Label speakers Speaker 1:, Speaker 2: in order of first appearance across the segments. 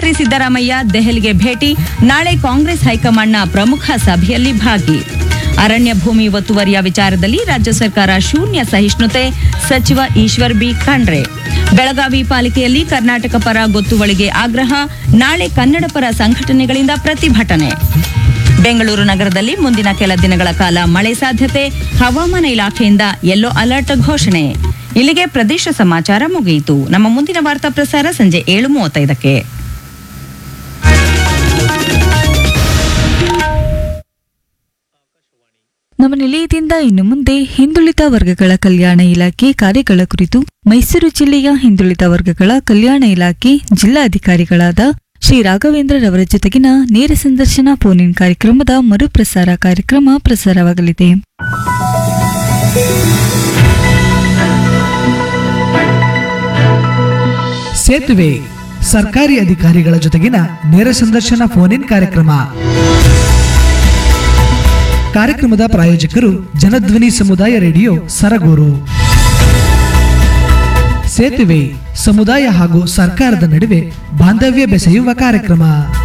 Speaker 1: ಮುಖ್ಯಮಂತ್ರಿ ಸಿದ್ದರಾಮಯ್ಯ ದೆಹಲಿಗೆ ಭೇಟಿ ನಾಳೆ ಕಾಂಗ್ರೆಸ್ ಹೈಕಮಾಂಡ್ನ ಪ್ರಮುಖ ಸಭೆಯಲ್ಲಿ ಭಾಗಿ ಅರಣ್ಯ ಭೂಮಿ ಒತ್ತುವರಿಯ ವಿಚಾರದಲ್ಲಿ ರಾಜ್ಯ ಸರ್ಕಾರ ಶೂನ್ಯ ಸಹಿಷ್ಣುತೆ ಸಚಿವ ಈಶ್ವರ್ ಬಿ ಖಂಡ್ರೆ ಬೆಳಗಾವಿ ಪಾಲಿಕೆಯಲ್ಲಿ ಕರ್ನಾಟಕ ಪರ ಗೊತ್ತುವಳಿಗೆ ಆಗ್ರಹ ನಾಳೆ ಕನ್ನಡ ಪರ ಸಂಘಟನೆಗಳಿಂದ ಪ್ರತಿಭಟನೆ ಬೆಂಗಳೂರು ನಗರದಲ್ಲಿ ಮುಂದಿನ ಕೆಲ ದಿನಗಳ ಕಾಲ ಮಳೆ ಸಾಧ್ಯತೆ ಹವಾಮಾನ ಇಲಾಖೆಯಿಂದ ಯೆಲ್ಲೋ ಅಲರ್ಟ್ ಘೋಷಣೆ ಇಲ್ಲಿಗೆ ಪ್ರದೇಶ ಸಮಾಚಾರ ಮುಗಿಯಿತು ನಮ್ಮ ಮುಂದಿನ ವಾರ್ತಾ ಪ್ರಸಾರ ಸಂಜೆ ಏಳು ಮೂವತ್ತೈದಕ್ಕೆ
Speaker 2: ನಮ್ಮ ನಿಲಯದಿಂದ ಇನ್ನು ಮುಂದೆ ಹಿಂದುಳಿದ ವರ್ಗಗಳ ಕಲ್ಯಾಣ ಇಲಾಖೆ ಕಾರ್ಯಗಳ ಕುರಿತು ಮೈಸೂರು ಜಿಲ್ಲೆಯ ಹಿಂದುಳಿದ ವರ್ಗಗಳ ಕಲ್ಯಾಣ ಇಲಾಖೆ ಜಿಲ್ಲಾಧಿಕಾರಿಗಳಾದ ಶ್ರೀ ರಾಘವೇಂದ್ರರವರ ಜೊತೆಗಿನ ನೇರ ಸಂದರ್ಶನ ಫೋನ್ ಇನ್ ಕಾರ್ಯಕ್ರಮದ ಮರುಪ್ರಸಾರ ಕಾರ್ಯಕ್ರಮ ಪ್ರಸಾರವಾಗಲಿದೆ
Speaker 3: ಸೇತುವೆ ಸರ್ಕಾರಿ ಅಧಿಕಾರಿಗಳ ಜೊತೆಗಿನ ನೇರ ಸಂದರ್ಶನ ಫೋನ್ ಇನ್ ಕಾರ್ಯಕ್ರಮ ಕಾರ್ಯಕ್ರಮದ ಪ್ರಾಯೋಜಕರು ಜನಧ್ವನಿ ಸಮುದಾಯ ರೇಡಿಯೋ ಸರಗೂರು ಸೇತುವೆ ಸಮುದಾಯ ಹಾಗೂ ಸರ್ಕಾರದ ನಡುವೆ ಬಾಂಧವ್ಯ ಬೆಸೆಯುವ ಕಾರ್ಯಕ್ರಮ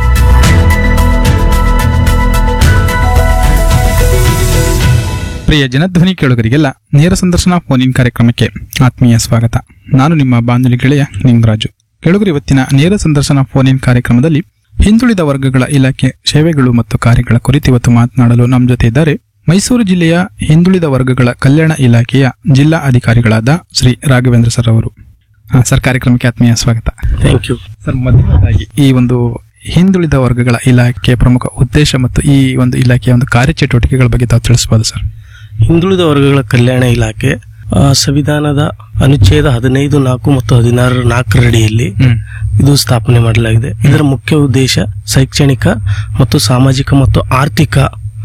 Speaker 4: ಪ್ರಿಯ ಜನಧ್ವನಿ ಕೇಳುಗರಿಗೆಲ್ಲ ನೇರ ಸಂದರ್ಶನ ಫೋನ್ ಇನ್ ಕಾರ್ಯಕ್ರಮಕ್ಕೆ ಆತ್ಮೀಯ ಸ್ವಾಗತ ನಾನು ನಿಮ್ಮ ಬಾಂಧವ್ಯ ಗೆಳೆಯ ನಿಂಗರಾಜು ಕೇಳುಗರು ಇವತ್ತಿನ ನೇರ ಸಂದರ್ಶನ ಫೋನ್ ಇನ್ ಕಾರ್ಯಕ್ರಮದಲ್ಲಿ ಹಿಂದುಳಿದ ವರ್ಗಗಳ ಇಲಾಖೆ ಸೇವೆಗಳು ಮತ್ತು ಕಾರ್ಯಗಳ ಕುರಿತು ಇವತ್ತು ಮಾತನಾಡಲು ನಮ್ಮ ಜೊತೆ ಇದ್ದಾರೆ ಮೈಸೂರು ಜಿಲ್ಲೆಯ ಹಿಂದುಳಿದ ವರ್ಗಗಳ ಕಲ್ಯಾಣ ಇಲಾಖೆಯ ಜಿಲ್ಲಾ ಅಧಿಕಾರಿಗಳಾದ ಶ್ರೀ ರಾಘವೇಂದ್ರ ಸರ್ ಅವರು ಹಾ, ಸರ್ ಕಾರ್ಯಕ್ರಮಕ್ಕೆ ಆತ್ಮೀಯ ಸ್ವಾಗತ
Speaker 5: ಥ್ಯಾಂಕ್ ಯು
Speaker 4: ಸರ್ ಮೊದಲನೇದಾಗಿ ಈ ಒಂದು ಹಿಂದುಳಿದ ವರ್ಗಗಳ ಇಲಾಖೆಯ ಪ್ರಮುಖ ಉದ್ದೇಶ ಮತ್ತು ಈ ಒಂದು ಇಲಾಖೆಯ ಒಂದು ಕಾರ್ಯಚಟುವಟಿಕೆಗಳ ಬಗ್ಗೆ ತಾವು ತಿಳಿಸಬಹುದು ಸರ್
Speaker 5: ಹಿಂದುಳಿದ ವರ್ಗಗಳ ಕಲ್ಯಾಣ ಇಲಾಖೆ ಆ, ಸಂವಿಧಾನದ ಅನುಚ್ಛೇದ ಹದಿನೈದು ನಾಲ್ಕು ಮತ್ತು ಹದಿನಾರು ನಾಲ್ಕರಡಿಯಲ್ಲಿ
Speaker 4: ಹ್ಮ್
Speaker 5: ಇದು ಸ್ಥಾಪನೆ ಮಾಡಲಾಗಿದೆ ಇದರ ಮುಖ್ಯ ಉದ್ದೇಶ ಶೈಕ್ಷಣಿಕ ಮತ್ತು ಸಾಮಾಜಿಕ ಮತ್ತು ಆರ್ಥಿಕ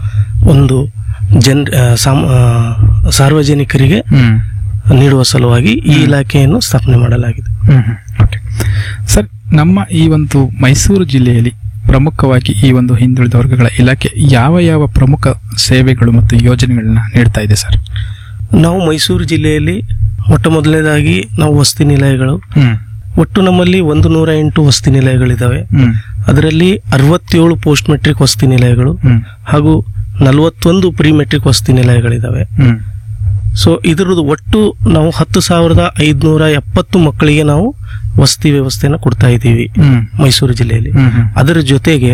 Speaker 5: ಒಂದು ಜನ್ ಆ, ಸಾಮ್- ಆ, ಸಾರ್ವಜನಿಕರಿಗೆ
Speaker 4: ಹ್ಮ್
Speaker 5: ನೀಡುವ ಸಲುವಾಗಿ ಈ ಇಲಾಖೆಯನ್ನು ಸ್ಥಾಪನೆ ಮಾಡಲಾಗಿದೆ
Speaker 4: ಹ್ಮ್ ಹ್ಮ್. ಓಕೆ ಸರ್ ನಮ್ಮ ಈ ಒಂದು ಮೈಸೂರು ಜಿಲ್ಲೆಯಲ್ಲಿ ಪ್ರಮುಖವಾಗಿ ಈ ಒಂದು ಹಿಂದುಳಿದ ವರ್ಗಗಳ ಇಲಾಖೆ ಯಾವ ಯಾವ ಪ್ರಮುಖ ಸೇವೆಗಳು ಮತ್ತು ಯೋಜನೆಗಳನ್ನ ನೀಡ್ತಾ ಇದೆ ಸರ್
Speaker 5: ನಾವು ಮೈಸೂರು ಜಿಲ್ಲೆಯಲ್ಲಿ ಮೊಟ್ಟ ಮೊದಲನೇದಾಗಿ ನಾವು ವಸತಿ ನಿಲಯಗಳು
Speaker 4: ಹ್ಮ್
Speaker 5: ಒಟ್ಟು ನಮ್ಮಲ್ಲಿ ಒಂದು ನೂರ ಎಂಟು ವಸತಿ ನಿಲಯಗಳಿದ್ದಾವೆ
Speaker 4: ಹ್ಮ್
Speaker 5: ಅದರಲ್ಲಿ ಅರವತ್ತೇಳು ಪೋಸ್ಟ್ ಮೆಟ್ರಿಕ್ ವಸತಿ ನಿಲಯಗಳು
Speaker 4: ಹ್ಮ್
Speaker 5: ಹಾಗೂ ನಲವತ್ತೊಂದು ಪ್ರಿ ಮೆಟ್ರಿಕ್ ವಸತಿ ನಿಲಯಗಳಿದ್ದಾವೆ
Speaker 4: ಹ್ಮ್
Speaker 5: ಸೊ ಇದರದ್ದು ಒಟ್ಟು ನಾವು ಹತ್ತು ಸಾವಿರದ ಐದುನೂರ ಎಪ್ಪತ್ತು ಮಕ್ಕಳಿಗೆ ನಾವು ವಸತಿ ವ್ಯವಸ್ಥೆಯನ್ನು ಕೊಡ್ತಾ ಇದ್ದೀವಿ
Speaker 4: ಹ್ಮ್
Speaker 5: ಮೈಸೂರು ಜಿಲ್ಲೆಯಲ್ಲಿ
Speaker 4: ಹ್ಮ್ ಹ್ಮ್
Speaker 5: ಅದರ ಜೊತೆಗೆ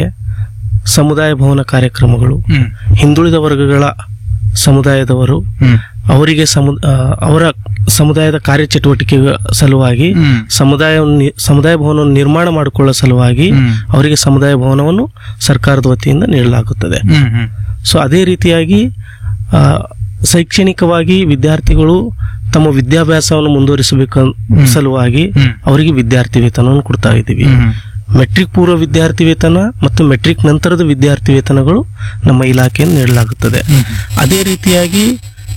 Speaker 5: ಸಮುದಾಯ ಭವನ ಕಾರ್ಯಕ್ರಮಗಳು
Speaker 4: ಹ್ಮ್
Speaker 5: ಹಿಂದುಳಿದ ವರ್ಗಗಳ ಸಮುದಾಯದವರು
Speaker 4: ಹ್ಮ್
Speaker 5: ಅವರಿಗೆ ಸಮು ಆ, ಅವರ ಸಮುದಾಯದ ಕಾರ್ಯಚಟುವಟಿಕೆ ಸಲುವಾಗಿ
Speaker 4: ಹ್ಮ್.
Speaker 5: ಸಮುದಾಯ ಸಮುದಾಯ ಭವನವನ್ನು ನಿರ್ಮಾಣ ಮಾಡಿಕೊಳ್ಳುವ ಸಲುವಾಗಿ
Speaker 4: ಹ್ಮ್.
Speaker 5: ಅವರಿಗೆ ಸಮುದಾಯ ಭವನವನ್ನು ಸರ್ಕಾರದ ವತಿಯಿಂದ ನೀಡಲಾಗುತ್ತದೆ
Speaker 4: ಹ್ಮ್ ಹ್ಮ್
Speaker 5: ಸೊ ಅದೇ ರೀತಿಯಾಗಿ ಆ, ಶೈಕ್ಷಣಿಕವಾಗಿ ವಿದ್ಯಾರ್ಥಿಗಳು ತಮ್ಮ ವಿದ್ಯಾಭ್ಯಾಸವನ್ನು ಮುಂದುವರಿಸಬೇಕು ಸಲುವಾಗಿ
Speaker 4: ಹ್ಮ್.
Speaker 5: ಅವರಿಗೆ ವಿದ್ಯಾರ್ಥಿ ವೇತನವನ್ನು ಕೊಡ್ತಾ ಇದ್ದೀವಿ
Speaker 4: ಹ್ಮ್
Speaker 5: ಮೆಟ್ರಿಕ್ ಪೂರ್ವ ವಿದ್ಯಾರ್ಥಿ ವೇತನ ಮತ್ತು ಮೆಟ್ರಿಕ್ ನಂತರದ ವಿದ್ಯಾರ್ಥಿ ವೇತನಗಳು ನಮ್ಮ ಇಲಾಖೆಯನ್ನು ನೀಡಲಾಗುತ್ತದೆ ಅದೇ ರೀತಿಯಾಗಿ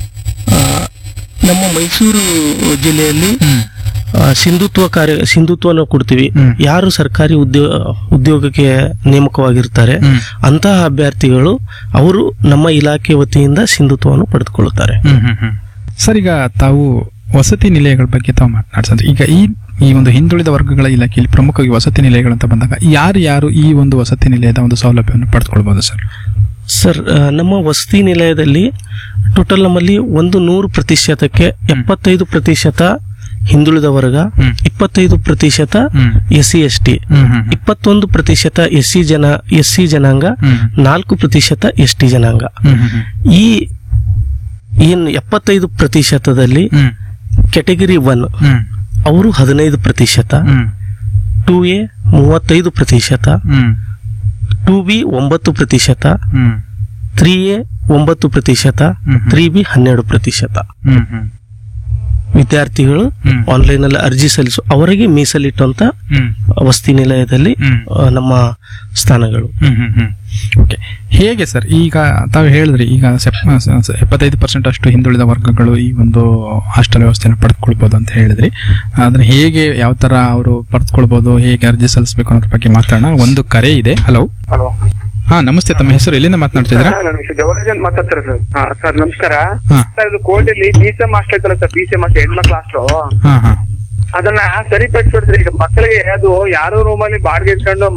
Speaker 5: ಆ, ನಮ್ಮ ಮೈಸೂರು ಜಿಲ್ಲೆಯಲ್ಲಿ
Speaker 4: ಹ್ಮ್
Speaker 5: ಆ, ಸಿಂಧುತ್ವ ಕಾರ್ಯ ಸಿಂಧುತ್ವನ ಕೊಡ್ತೀವಿ
Speaker 4: ಹ್ಮ್.
Speaker 5: ಯಾರು ಸರ್ಕಾರಿ ಉದ್ಯೋಗ ಉದ್ಯೋಗಕ್ಕೆ ನೇಮಕವಾಗಿರ್ತಾರೆ
Speaker 4: ಹ್ಮ್.
Speaker 5: ಅಂತಹ ಅಭ್ಯರ್ಥಿಗಳು ಅವರು ನಮ್ಮ ಇಲಾಖೆ ವತಿಯಿಂದ ಸಿಂಧುತ್ವವನ್ನು ಪಡೆದುಕೊಳ್ಳುತ್ತಾರೆ
Speaker 4: ಹ್ಮ್ ಹ್ಮ್ ಹ್ಮ್. ಸರ್ ಈಗ ತಾವು ವಸತಿ ನಿಲಯಗಳ ಬಗ್ಗೆ ತಾವು ಮಾತನಾಡ್ಸಂದ್ರೆ ಈಗ ಈ ಈ ಒಂದು ಹಿಂದುಳಿದ ವರ್ಗಗಳ ಇಲಾಖೆಯಲ್ಲಿ ಪ್ರಮುಖವಾಗಿ ವಸತಿ ನಿಲಯಗಳಂತ ಬಂದಾಗ ಯಾರು ಯಾರು ಈ ಒಂದು ವಸತಿ ನಿಲಯದ ಒಂದು ಸೌಲಭ್ಯವನ್ನು ಪಡೆದುಕೊಳ್ಬಹುದು ಸರ್
Speaker 5: ಸರ್ ಆ, ನಮ್ಮ ವಸತಿ ನಿಲಯದಲ್ಲಿ ಟೋಟಲ್ ನಮ್ಮಲ್ಲಿ ಒಂದು ನೂರು ಪ್ರತಿಶತಕ್ಕೆ ಎಪ್ಪತ್ತೈದು ಪ್ರತಿಶತ ಹಿಂದುಳಿದ ವರ್ಗ
Speaker 4: ಹ್ಮ್.
Speaker 5: ಇಪ್ಪತ್ತೈದು ಪ್ರತಿಶತ
Speaker 4: ಹ್ಮ್.
Speaker 5: ಎಸ್ ಸಿ ಎಸ್ ಟಿ
Speaker 4: ಹ್ಮ್ ಹ್ಮ್
Speaker 5: ಇಪ್ಪತ್ತೊಂದು ಪ್ರತಿಶತ ಎಸ್ ಸಿ ಜನ ಎಸ್ ಸಿ ಜನಾಂಗ
Speaker 4: ಹ್ಮ್.
Speaker 5: ನಾಲ್ಕು ಪ್ರತಿಶತ ಎಸ್ ಟಿ ಜನಾಂಗ
Speaker 4: ಹ್ಮ್ ಹ್ಮ್
Speaker 5: ಈ ಏನು ಎಪ್ಪತ್ತೈದು ಪ್ರತಿಶತದಲ್ಲಿ
Speaker 4: ಹ್ಮ್
Speaker 5: ಕೆಟಗರಿ ಒನ್
Speaker 4: ಹ್ಮ್
Speaker 5: ಅವರು ಹದಿನೈದು ಪ್ರತಿಶತ
Speaker 4: ಹ್ಮ್
Speaker 5: ಟೂ ಎ ಮೂವತ್ತೈದು ಪ್ರತಿಶತ
Speaker 4: ಹ್ಮ್
Speaker 5: ಟೂ ಬಿ ಒಂಬತ್ತು ಪ್ರತಿಶತ
Speaker 4: ಹ್ಮ್
Speaker 5: ತ್ರೀ ಎ ಒಂಬತ್ತು ಪ್ರತಿಶತ
Speaker 4: ಹ್ಮ್.
Speaker 5: ತ್ರೀ ಬಿ ಹನ್ನೆರಡು ಪ್ರತಿಶತ
Speaker 4: ಹ್ಮ್ ಹ್ಮ್
Speaker 5: ವಿದ್ಯಾರ್ಥಿಗಳು
Speaker 4: ಹ್ಮ್.
Speaker 5: ಆನ್ಲೈನ್ ಅಲ್ಲಿ ಅರ್ಜಿ ಸಲ್ಲಿಸು ಅವರಿಗೆ ಮೀಸಲಿಟ್ಟಂತ
Speaker 4: ಹ್ಮ್
Speaker 5: ವಸತಿ ನಿಲಯದಲ್ಲಿ
Speaker 4: ಹ್ಮ್.
Speaker 5: ಆ, ನಮ್ಮ ಸ್ಥಾನಗಳು
Speaker 4: ಹ್ಮ್ ಹ್ಮ್ ಹ್ಮ್ ಓಕೆ ಹೇಗೆ ಸರ್ ಈಗ ತಾವು ಹೇಳಿದ್ರಿ ಈಗ ಸೆಪ್- ಸ- ಸ- ಎಪ್ಪತ್ತೈದು ಪರ್ಸೆಂಟ್ ಅಷ್ಟು ಹಿಂದುಳಿದ ವರ್ಗಗಳು ಈ ಒಂದು ಹಾಸ್ಟೆಲ್ ವ್ಯವಸ್ಥೆಯನ್ನು ಪಡೆದುಕೊಳ್ಬೋದು ಅಂತ ಹೇಳಿದ್ರಿ ಅದನ್ನ ಹೇಗೆ ಯಾವ ತರ ಅವರು ಪಡೆದುಕೊಳ್ಬೋದು ಹೇಗೆ ಅರ್ಜಿ ಸಲ್ಲಿಸಬೇಕು ಅನ್ನೋದ್ರ ಬಗ್ಗೆ ಮಾತಾಡೋಣ ಒಂದು ಕರೆ ಇದೆ ಹಲೋ
Speaker 6: ಹಲೋ
Speaker 4: ಹಾ ನಮಸ್ತೆ ತಮ್ಮ ಹೆಸರು ಎಲ್ಲಿಂದ ಮಾತನಾಡ್ತಿದ್ದೀರಾ
Speaker 6: ನನ್ನ ಹೆಸರು ಜವರಾಜ್ ಅಂತ ಮಾತಾಡ್ತಾರೆ ಸರ್ ಹಾ ಸರ್ ನಮಸ್ಕಾರ
Speaker 4: ಹಾ.
Speaker 6: ಸರ್ ಇದು ಕೋರ್ಟಲ್ಲಿ ಬಿ ಸಿ ಎಂ ಹಾಸ್ಟೆಲ್ ಐತಲ್ಲ sir B C M hostel ಹೆಣ್ಮಕ್ಳು ಹಾಸ್ಟೆಲ್
Speaker 4: ಹಾ ಹಾ
Speaker 6: ಅದನ್ನ ಸರಿಪಡಿಸ್ಬಿಡ್ತೀರಿ ಈಗ ಮಕ್ಕಳಿಗೆ ಅದು ಯಾರೋ ರೂಮಲ್ಲಿ ಬಾಡಿಗೆ ಇಟ್ಕೊಂಡು